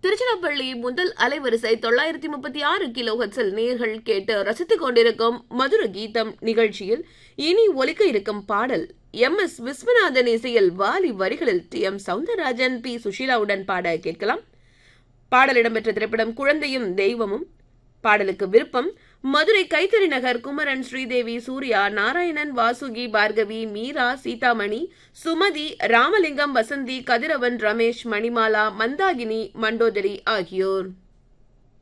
திருச்சிராப்பள்ளி முதல் அலைவரிசை தொள்ளாயிரத்தி முப்பத்தி ஆறு கிலோ ஹெட்ஸில் நேர்கள் கேட்டு ரசித்துக் கொண்டிருக்கும் மதுர கீதம் நிகழ்ச்சியில் இனி ஒலிக்க இருக்கும் பாடல் எம் எஸ் விஸ்வநாதன் இசையில் வாலி வரிகளில் டி எம் சவுந்தரராஜன் பி சுஷீலாவுடன் பாட கேட்கலாம் பாடல் இடம்பெற்ற திரைப்படம் குழந்தையும் தெய்வமும் பாடலுக்கு விருப்பம் மதுரை கைத்தறி நகர் குமரன் ஸ்ரீதேவி சூர்யா நாராயணன் வாசுகி பார்கவி மீரா சீதாமணி சுமதி ராமலிங்கம் வசந்தி கதிரவன் ரமேஷ் மணிமாலா மந்தாகினி மண்டோதரி ஆகியோர்